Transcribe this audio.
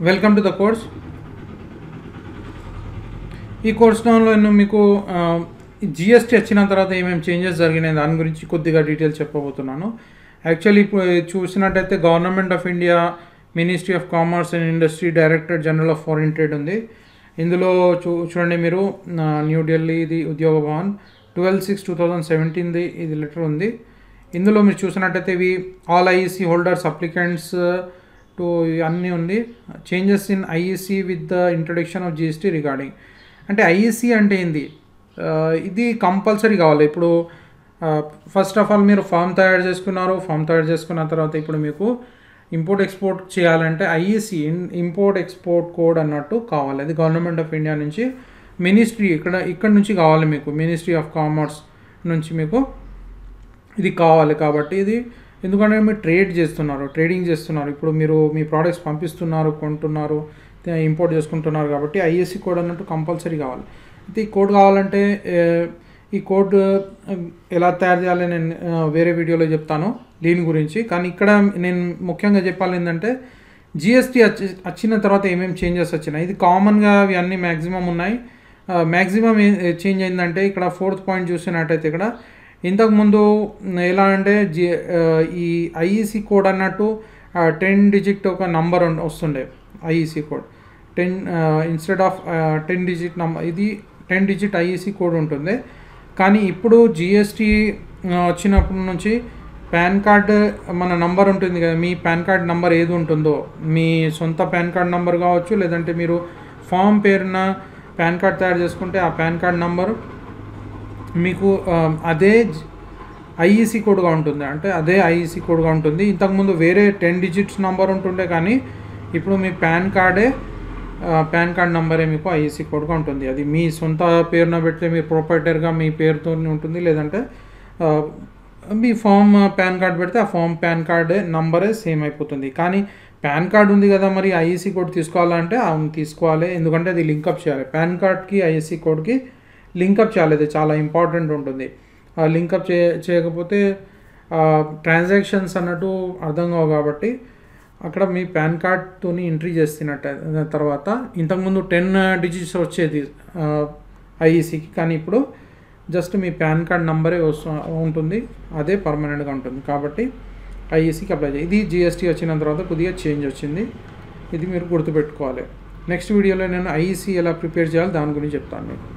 welcome to the course ఈ కోర్స్లో నేను మీకు జిఎస్టీ వచ్చిన తర్వాత ఏమేమి చేంజెస్ జరిగినాయి దాని గురించి కొద్దిగా డీటెయిల్స్ చెప్పబోతున్నాను యాక్చువల్లీ ఇప్పుడు చూసినట్టయితే government of India ministry of commerce and industry director general of foreign trade ఉంది ఇందులో చూ చూడండి మీరు ఆ, న్యూఢిల్లీ ఇది Udyog Bhawan twelve six two thousand సెవెంటీన్ది ఇది లెటర్ ఉంది ఇందులో మీరు చూసినట్టయితే ఇవి all IEC holders applicants to అన్నీ ఉంది changes in IEC with the introduction of GST regarding అంటే ఐఈసీ అంటే ఏంది ఆ, ఇది కంపల్సరీ కావాలి ఇప్పుడు ఫస్ట్ ఆఫ్ ఆల్ మీరు ఫామ్ తయారు చేసుకున్నారు ఫామ్ తయారు చేసుకున్న తర్వాత ఇప్పుడు మీకు ఇంపోర్ట్ ఎక్స్పోర్ట్ చేయాలంటే ఐఈసీ ఇంపోర్ట్ ఎక్స్పోర్ట్ కోడ్ అన్నట్టు కావాలి అది గవర్నమెంట్ ఆఫ్ ఇండియా నుంచి మినిస్ట్రీ ఇక్కడ ఇక్కడ నుంచి కావాలి మీకు మినిస్ట్రీ ఆఫ్ కామర్స్ నుంచి మీకు ఇది కావాలి కాబట్టి ఇది ఎందుకంటే మీరు ట్రేడ్ చేస్తున్నారు ట్రేడింగ్ చేస్తున్నారు ఇప్పుడు మీరు మీ ప్రోడక్ట్స్ పంపిస్తున్నారు కొంటున్నారు ఇంపోర్ట్ చేసుకుంటున్నారు కాబట్టి ఐఎస్సి కోడ్ అన్నట్టు కంపల్సరీ కావాలి అయితే ఈ కోడ్ కావాలంటే ఏ, ఈ కోడ్ ఆ, ఎలా తయారు చేయాలి నేను ఆ, వేరే వీడియోలో చెప్తాను దీని గురించి కానీ ఇక్కడ నేను ముఖ్యంగా చెప్పాలి ఏంటంటే జిఎస్టీ వచ్చి వచ్చిన తర్వాత ఏమేమి చేంజెస్ వచ్చినాయి ఇది కామన్గా అవి అన్నీ మ్యాక్సిమం ఉన్నాయి మ్యాక్సిమం చేంజ్ అయిందంటే ఇక్కడ ఫోర్త్ పాయింట్ చూసినట్టయితే ఇక్కడ ఇంతకుముందు ఎలా అంటే జి ఆ, ఈ ఐఈసీ కోడ్ అన్నట్టు టెన్ డిజిట్ ఒక నంబర్ వస్తుండే IEC code ten instead of ten digit number ఇది టెన్ డిజిట్ ఐఈసీ కోడ్ ఉంటుంది కానీ ఇప్పుడు జిఎస్టీ వచ్చినప్పటి నుంచి పాన్ కార్డ్ మన నంబర్ ఉంటుంది కదా మీ పాన్ కార్డ్ నంబర్ ఏది ఉంటుందో మీ సొంత పాన్ కార్డ్ నంబర్ కావచ్చు లేదంటే మీరు ఫామ్ పేరున పాన్ కార్డ్ తయారు చేసుకుంటే ఆ పాన్ కార్డ్ నంబరు మీకు ఆ, అదే ఐఈసీ కోడ్గా ఉంటుంది అంటే అదే ఐఈసీ కోడ్గా ఉంటుంది ఇంతకుముందు వేరే టెన్ డిజిట్స్ నంబర్ ఉంటుండే కానీ ఇప్పుడు మీ పాన్ కార్డే ఆ, పాన్ కార్డ్ నంబరే మీకు ఐఈసీ కోడ్గా ఉంటుంది అది మీ సొంత పేరున పెడితే మీ ప్రొపరేటర్గా మీ పేరుతో ఉంటుంది లేదంటే ఆ, మీ ఫామ్ పాన్ కార్డ్ పెడితే ఆ ఫామ్ పాన్ కార్డ్ నంబరే సేమ్ అయిపోతుంది కానీ పాన్ కార్డ్ ఉంది కదా మరి ఐఈసీ కోడ్ తీసుకోవాలంటే అవును తీసుకోవాలి ఎందుకంటే అది లింకప్ చేయాలి పాన్ కార్డ్కి ఐఈసీ కోడ్కి లింకప్ చేయాలి అది చాలా ఇంపార్టెంట్ ఉంటుంది ఆ లింకప్ చే చేయకపోతే ట్రాన్సాక్షన్స్ అన్నట్టు అర్థం కావు కాబట్టి అక్కడ మీ పాన్ కార్డ్తో ఎంట్రీ చేస్తున్నట్టు తర్వాత ఇంతకుముందు టెన్ డిజిట్స్ వచ్చేది ఐఈసీకి కానీ ఇప్పుడు జస్ట్ మీ పాన్ కార్డ్ నంబరే వస్తు ఉంటుంది అదే పర్మనెంట్గా ఉంటుంది కాబట్టి ఐఈసీకి అప్లై చేయాలి ఇది జిఎస్టీ వచ్చిన తర్వాత కొద్దిగా చేంజ్ వచ్చింది ఇది మీరు గుర్తుపెట్టుకోవాలి నెక్స్ట్ వీడియోలో నేను ఐఈసీ ఎలా ప్రిపేర్ చేయాలి దాని గురించి చెప్తాను మీకు